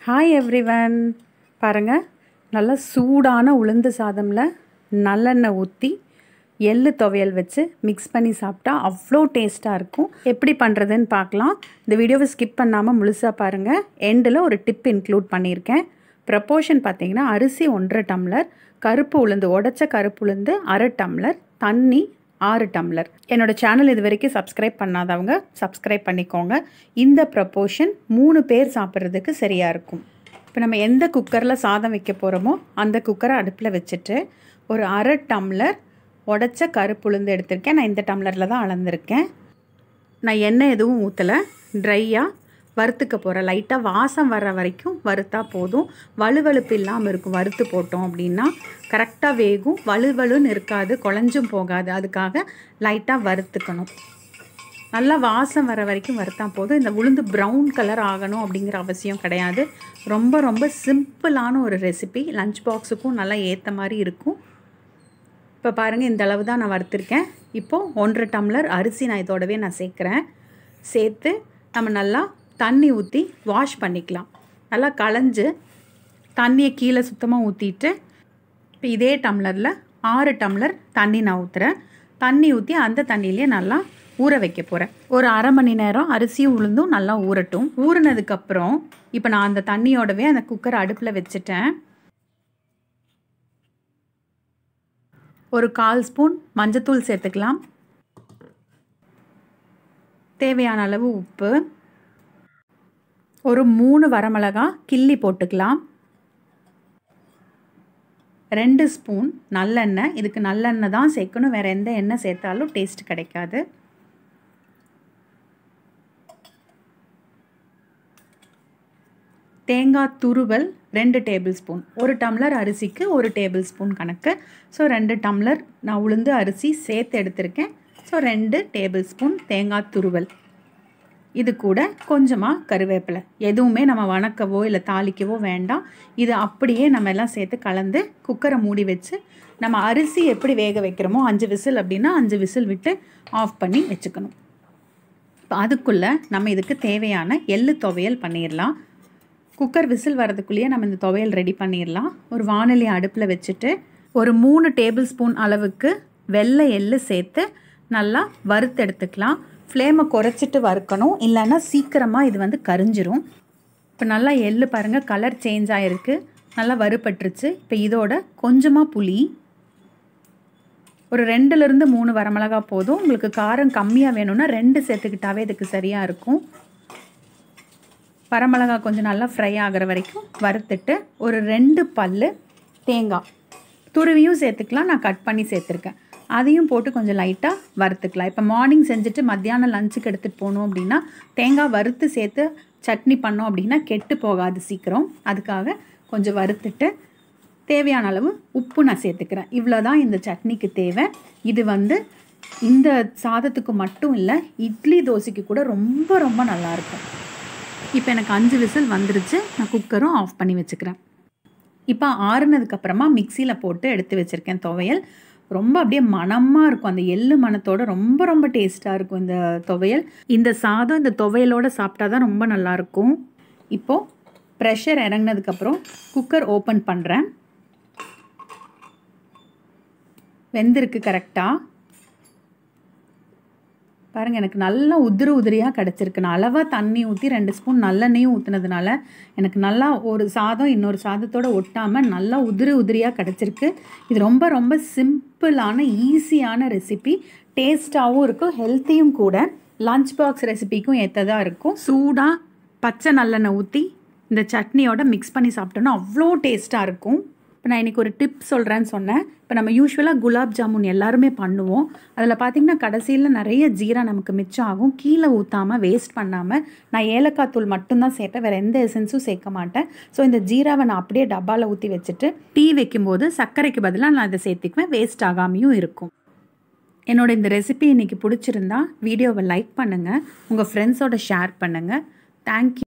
hi everyone பாருங்கள் நல்லா சூடான உளுந்து சாதமில் நல்லெண்ணெய் ஊற்றி எள்ளு துவையல் வச்சு மிக்ஸ் பண்ணி சாப்பிட்டா அவ்வளோ டேஸ்ட்டாக இருக்கும் எப்படி பண்ணுறதுன்னு பார்க்கலாம் இந்த வீடியோவை ஸ்கிப் பண்ணாமல் முழுசாக பாருங்கள் எண்டில் ஒரு டிப் இன்க்ளூட் பண்ணியிருக்கேன் ப்ரப்போர்ஷன் பார்த்தீங்கன்னா அரிசி ஒன்றரை டம்ளர் கருப்பு உளுந்து உடச்ச கருப்பு உளுந்து அரை டம்ளர் தண்ணி ஆறு டம்ளர் என்னோட சேனல் இது வரைக்கும் சப்ஸ்கிரைப் பண்ணாதவங்க சப்ஸ்கிரைப் பண்ணிக்கோங்க இந்த ப்ரப்போர்ஷன் மூணு பேர் சாப்பிட்றதுக்கு சரியாக இருக்கும் இப்போ நம்ம எந்த குக்கரில் சாதம் வைக்க போகிறோமோ அந்த குக்கரை அடுப்பில் வச்சுட்டு ஒரு அரை டம்ளர் உடச்ச கருப்புளுந்து எடுத்திருக்கேன் நான் இந்த டம்ளரில் தான் அளந்திருக்கேன் நான் எண்ணெய் எதுவும் ஊற்றலை ட்ரையாக வறுத்துக்க போகிறேன் லைட்டாக வாசம் வர்ற வரைக்கும் வறுத்தா போதும் வலுவழுப்பு இல்லாமல் இருக்கும் வறுத்து போட்டோம் அப்படின்னா கரெக்டாக வேகும் வலுவலுன்னு இருக்காது குழஞ்சும் போகாது அதுக்காக லைட்டாக வறுத்துக்கணும் நல்லா வாசம் வர வரைக்கும் வறுத்தா போதும் இந்த உளுந்து ப்ரௌன் கலர் ஆகணும் அப்படிங்கிற அவசியம் கிடையாது ரொம்ப ரொம்ப சிம்பிளான ஒரு ரெசிபி லஞ்ச் பாக்ஸுக்கும் நல்லா ஏற்ற மாதிரி இருக்கும் இப்போ பாருங்கள் இந்த அளவு தான் நான் வறுத்துருக்கேன் இப்போது ஒன்றரை டம்ளர் அரிசி நான் இதோடவே நான் சேர்க்குறேன் சேர்த்து நம்ம நல்லா தண்ணி ஊற்றி வாஷ் பண்ணிக்கலாம் நல்லா களைஞ்சு தண்ணியை கீழே சுத்தமாக ஊற்றிட்டு இப்போ இதே டம்ளரில் ஆறு டம்ளர் தண்ணி நான் ஊற்றுறேன் தண்ணி ஊற்றி அந்த தண்ணியிலே நல்லா ஊற வைக்க போகிறேன் ஒரு அரை மணி நேரம் அரிசியும் உளுந்தும் நல்லா ஊறட்டும் ஊறினதுக்கப்புறம் இப்போ நான் அந்த தண்ணியோடவே அந்த குக்கரை அடுப்பில் வச்சுட்டேன் ஒரு கால் ஸ்பூன் மஞ்சத்தூள் சேர்த்துக்கலாம் தேவையான அளவு உப்பு ஒரு மூணு வரமிளகா கிள்ளி போட்டுக்கலாம் ரெண்டு ஸ்பூன் நல்லெண்ணெய் இதுக்கு நல்லெண்ணெய் தான் சேர்க்கணும் வேறு எந்த எண்ணெய் சேர்த்தாலும் டேஸ்ட் கிடைக்காது தேங்காய் துருவல் ரெண்டு டேபிள் ஸ்பூன் ஒரு டம்ளர் அரிசிக்கு ஒரு டேபிள் ஸ்பூன் கணக்கு ஸோ ரெண்டு டம்ளர் நான் உளுந்து அரிசி சேர்த்து எடுத்திருக்கேன் ஸோ ரெண்டு டேபிள் ஸ்பூன் தேங்காய் துருவல் இது கூட கொஞ்சமாக கருவேப்பிலை எதுவுமே நம்ம வணக்கவோ இல்லை தாளிக்கவோ வேண்டாம் இது அப்படியே நம்ம எல்லாம் சேர்த்து கலந்து குக்கரை மூடி வச்சு நம்ம அரிசி எப்படி வேக வைக்கிறோமோ அஞ்சு விசில் அப்படின்னா அஞ்சு விசில் விட்டு ஆஃப் பண்ணி வச்சுக்கணும் இப்போ அதுக்குள்ளே நம்ம இதுக்கு தேவையான எள்ளு துவையல் பண்ணிடலாம் குக்கர் விசில் வரதுக்குள்ளேயே நம்ம இந்த துவையல் ரெடி பண்ணிடலாம் ஒரு வானொலி அடுப்பில் வச்சுட்டு ஒரு மூணு டேபிள் ஸ்பூன் அளவுக்கு வெள்ளை எள்ளு சேர்த்து நல்லா வறுத்து எடுத்துக்கலாம் ஃப்ளேமை குறைச்சிட்டு வறுக்கணும் இல்லைன்னா சீக்கிரமாக இது வந்து கரிஞ்சிரும் இப்போ நல்லா எள்ளு பாருங்கள் கலர் சேஞ்ச் ஆகிருக்கு நல்லா வறுபட்டுருச்சு இப்போ இதோட கொஞ்சமாக புளி ஒரு ரெண்டுலேருந்து மூணு வரமிளகா போதும் உங்களுக்கு காரம் கம்மியாக வேணும்னா ரெண்டு சேர்த்துக்கிட்டாவே இதுக்கு சரியாக இருக்கும் வரமிளகா கொஞ்சம் நல்லா ஃப்ரை ஆகிற வரைக்கும் வறுத்துட்டு ஒரு ரெண்டு பல் தேங்காய் துருவியும் சேர்த்துக்கலாம் நான் கட் பண்ணி சேர்த்துருக்கேன் அதையும் போட்டு கொஞ்சம் லைட்டாக வறுத்துக்கலாம் இப்போ மார்னிங் செஞ்சுட்டு மத்தியானம் லஞ்சுக்கு எடுத்துகிட்டு போகணும் அப்படின்னா தேங்காய் வறுத்து சேர்த்து சட்னி பண்ணோம் அப்படின்னா கெட்டு போகாது சீக்கிரம் அதுக்காக கொஞ்சம் வறுத்துட்டு தேவையான அளவு உப்பு நான் சேர்த்துக்கிறேன் இவ்வளோ தான் இந்த சட்னிக்கு தேவை இது வந்து இந்த சாதத்துக்கு மட்டும் இல்லை இட்லி தோசைக்கு கூட ரொம்ப ரொம்ப நல்லாயிருக்கும் இப்போ எனக்கு அஞ்சு விசில் வந்துருச்சு நான் குக்கரும் ஆஃப் பண்ணி வச்சுக்கிறேன் இப்போ ஆறுனதுக்கப்புறமா மிக்சியில் போட்டு எடுத்து வச்சுருக்கேன் துவையல் ரொம்ப அப்படியே மணமாக இருக்கும் அந்த எள்ளு மணத்தோட ரொம்ப ரொம்ப டேஸ்ட்டாக இருக்கும் இந்த துவையல் இந்த சாதம் இந்த துவையலோடு சாப்பிட்டா தான் ரொம்ப நல்லாயிருக்கும் இப்போது ப்ரெஷர் இறங்கினதுக்கப்புறம் குக்கர் ஓப்பன் பண்ணுறேன் வெந்திருக்கு கரெக்டாக பாருங்கள் எனக்கு நல்லா உதிரி உதிரியாக கிடச்சிருக்கு நான் அளவாக தண்ணி ஊற்றி ரெண்டு ஸ்பூன் நல்லெண்ணெயும் ஊற்றுனதுனால எனக்கு நல்லா ஒரு சாதம் இன்னொரு சாதத்தோடு ஒட்டாமல் நல்லா உதிரி உதிரியாக கிடச்சிருக்கு இது ரொம்ப ரொம்ப சிம்பிளான ஈஸியான ரெசிபி டேஸ்ட்டாகவும் இருக்கும் ஹெல்த்தியும் கூட லஞ்ச் பாக்ஸ் ரெசிபிக்கும் ஏற்றதாக இருக்கும் சூடாக பச்சை நல்லெண்ணெய் ஊற்றி இந்த சட்னியோட மிக்ஸ் பண்ணி சாப்பிட்டோன்னா அவ்வளோ டேஸ்ட்டாக இருக்கும் இப்போ நான் இன்றைக்கி ஒரு டிப் சொல்கிறேன்னு சொன்னேன் இப்போ நம்ம யூஸ்வலாக குலாப் ஜாமுன் எல்லாருமே பண்ணுவோம் அதில் பார்த்திங்கன்னா கடைசியில் நிறைய ஜீரா நமக்கு மிச்சம் ஆகும் கீழே ஊற்றாமல் வேஸ்ட் பண்ணாமல் நான் ஏலக்காய் தூள் மட்டும்தான் சேர்ப்பேன் வேறு எந்த எசன்ஸும் சேர்க்க மாட்டேன் ஸோ இந்த ஜீராவை நான் அப்படியே டப்பாவில் ஊற்றி வச்சுட்டு டீ வைக்கும்போது சர்க்கரைக்கு பதிலாக நான் இதை சேர்த்துக்குவேன் வேஸ்ட் ஆகாமையும் இருக்கும் என்னோட இந்த ரெசிபி இன்றைக்கி பிடிச்சிருந்தா வீடியோவை லைக் பண்ணுங்கள் உங்கள் ஃப்ரெண்ட்ஸோட ஷேர் பண்ணுங்கள் தேங்க்யூ